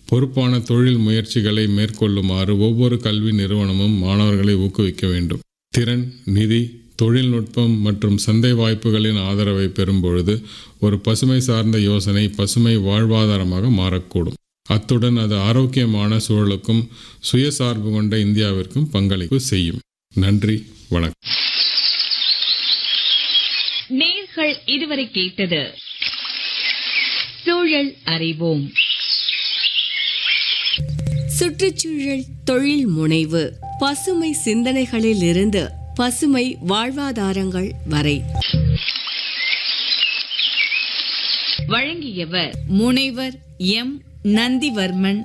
பொறுப்பான தொழில் முயற்சிகளை மேற்கொள்ளுமாறு ஒவ்வொரு கல்வி நிறுவனமும் மாணவர்களை ஊக்குவிக்க வேண்டும் திறன் நிதி தொழில்நுட்பம் மற்றும் சந்தை வாய்ப்புகளின் ஆதரவை பெறும்பொழுது ஒரு பசுமை சார்ந்த யோசனை பசுமை வாழ்வாதாரமாக மாறக்கூடும் அத்துடன் அது ஆரோக்கியமான சூழலுக்கும் சுயசார்பு கொண்ட இந்தியாவிற்கும் பங்களிப்பு செய்யும் நன்றி வணக்கம் நேர்கள் இதுவரை கேட்டது சூழல் அறிவோம் சுற்றுச்சூழல் தொழில் முனைவு பசுமை சிந்தனைகளிலிருந்து பசுமை வாழ்வாதாரங்கள் வரை வழங்கியவர் முனைவர் எம் நந்திவர்மன்